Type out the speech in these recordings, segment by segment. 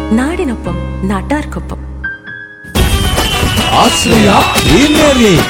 നാടിനൊപ്പം നാട്ടാർക്കൊപ്പം ആശ്രയ premier league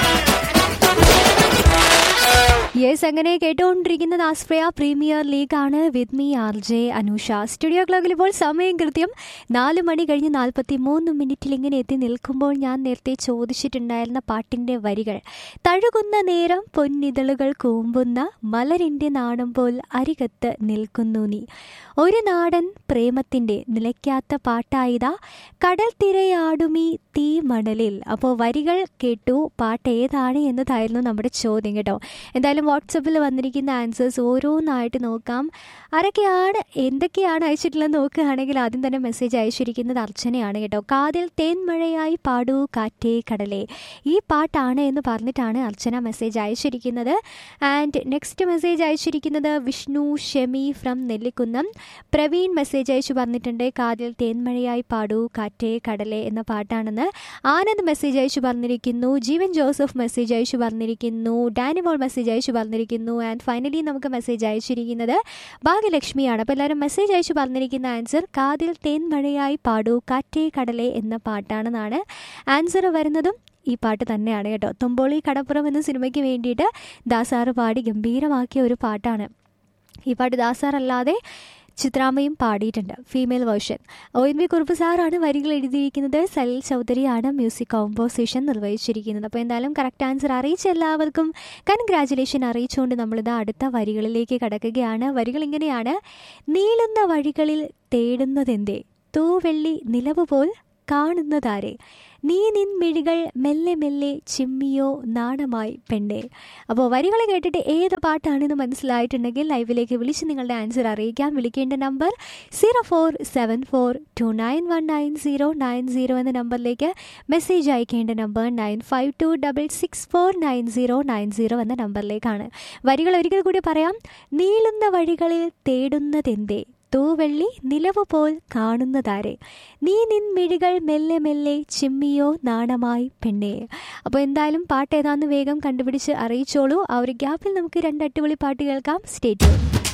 yes അങ്ങനെ കേട്ടുകൊണ്ടിരിക്കുന്നത് ആസ്പ്രയ പ്രീമിയർ ലീഗ് ആണ് വിത്ത് മീ ആർ ജെ അനുഷ സ്റ്റുഡിയോ ക്ലോക്കിൽ ഇപ്പോൾ സമയം കൃത്യം നാല് മണി കഴിഞ്ഞ് നാൽപ്പത്തി മൂന്ന് മിനിറ്റിൽ ഇങ്ങനെ എത്തി നിൽക്കുമ്പോൾ ഞാൻ നേരത്തെ ചോദിച്ചിട്ടുണ്ടായിരുന്ന പാട്ടിൻ്റെ വരികൾ തഴുകുന്ന നേരം പൊന്നിതളുകൾ കൂമ്പുന്ന മലരിൻ്റെ നാണം പോൽ അരികത്ത് നിൽക്കുന്നു നീ ഒരു നാടൻ പ്രേമത്തിൻ്റെ നിലയ്ക്കാത്ത പാട്ടായിതാ കടൽ തിരയാടുമീ തീ മണലിൽ അപ്പോൾ വരികൾ കേട്ടു പാട്ട് ഏതാണ് എന്നതായിരുന്നു നമ്മുടെ ചോദ്യം കേട്ടോ എന്തായാലും വാട്സപ്പിൽ വന്നിരിക്കുന്ന ആൻസേഴ്സ് ഓരോന്നായിട്ട് നോക്കാം ആരൊക്കെയാണ് എന്തൊക്കെയാണ് അയച്ചിട്ടുള്ളത് നോക്കുകയാണെങ്കിൽ ആദ്യം തന്നെ മെസ്സേജ് അയച്ചിരിക്കുന്നത് അർച്ചനയാണ് കേട്ടോ കാതിൽ തേൻമഴയായി പാടൂ കാറ്റേ കടലേ ഈ പാട്ടാണ് എന്ന് പറഞ്ഞിട്ടാണ് അർച്ചന മെസ്സേജ് അയച്ചിരിക്കുന്നത് ആൻഡ് നെക്സ്റ്റ് മെസ്സേജ് അയച്ചിരിക്കുന്നത് വിഷ്ണു ഷെമി ഫ്രം നെല്ലിക്കുന്നം പ്രവീൺ മെസ്സേജ് അയച്ചു പറഞ്ഞിട്ടുണ്ട് കാതിൽ തേൻമഴയായി പാടൂ കാറ്റേ കടലേ എന്ന പാട്ടാണെന്ന് ആനന്ദ് മെസ്സേജ് അയച്ചു പറഞ്ഞിരിക്കുന്നു ജീവൻ ജോസഫ് മെസ്സേജ് അയച്ചു പറഞ്ഞിരിക്കുന്നു ഡാനിമോൾ മെസ്സേജ് അയച്ചു പറഞ്ഞിരിക്കുന്നു ആൻഡ് ഫൈനലി നമുക്ക് മെസ്സേജ് അയച്ചിരിക്കുന്നത് ഭാഗ്യലക്ഷ്മിയാണ് അപ്പോൾ എല്ലാവരും മെസ്സേജ് അയച്ചു പറഞ്ഞിരിക്കുന്ന ആൻസർ കാതിൽ തേൻമഴയായി പാടൂ കാറ്റേ കടലേ എന്ന പാട്ടാണെന്നാണ് ആൻസർ വരുന്നതും ഈ പാട്ട് തന്നെയാണ് കേട്ടോ തുമ്പോളി കടപ്പുറം എന്ന സിനിമയ്ക്ക് വേണ്ടിയിട്ട് ദാസാറ് പാടി ഗംഭീരമാക്കിയ ഒരു പാട്ടാണ് ഈ പാട്ട് ദാസാറല്ലാതെ ചിത്രാമ്മയും പാടിയിട്ടുണ്ട് female version O N V Kurup സാറാണ് വരികൾ എഴുതിയിരിക്കുന്നത് സലിൽ ചൗധരിയാണ് മ്യൂസിക് കോമ്പോസിഷൻ നിർവഹിച്ചിരിക്കുന്നത് അപ്പോൾ എന്തായാലും കറക്റ്റ് ആൻസർ അറിയിച്ച എല്ലാവർക്കും കൺഗ്രാജുലേഷൻ അറിയിച്ചുകൊണ്ട് നമ്മളിത് അടുത്ത വരികളിലേക്ക് കടക്കുകയാണ് വരികൾ ഇങ്ങനെയാണ് നീളുന്ന വഴികളിൽ തേടുന്നതെന്തേ തൂവെള്ളി നിലവ് പോൽ കാണുന്നതാരെ നീ നിൻ മിഴികൾ മെല്ലെ മെല്ലെ ചിമ്മിയോ നാണമായി പെണ്ണേ അപ്പോൾ വരികൾ കേട്ടിട്ട് ഏത് പാട്ടാണെന്ന് മനസ്സിലായിട്ടുണ്ടെങ്കിൽ ലൈവിലേക്ക് വിളിച്ച് നിങ്ങളുടെ ആൻസർ അറിയിക്കാം വിളിക്കേണ്ട number zero four seven four two nine one nine zero nine zero എന്ന നമ്പറിലേക്ക് മെസ്സേജ് അയക്കേണ്ട number nine five two double six four nine zero nine zero എന്ന നമ്പറിലേക്കാണ് വരികൾ ഒരിക്കൽ കൂടി പറയാം നീളുന്ന വഴികളിൽ തേടുന്നതെന്തേ തൂവെള്ളി നിലവ് പോൽ കാണുന്നതാരെ നീ നിൻ മിഴികൾ മെല്ലെ മെല്ലെ ചിമ്മിയോ നാണമായി പെണ്ണേ അപ്പോൾ എന്തായാലും പാട്ട് ഏതാന്ന് വേഗം കണ്ടുപിടിച്ച് അറിയിച്ചോളൂ ആ ഒരു ഗ്യാപ്പിൽ നമുക്ക് രണ്ട് അടിപൊളി പാട്ട് കേൾക്കാം സ്റ്റേറ്റ്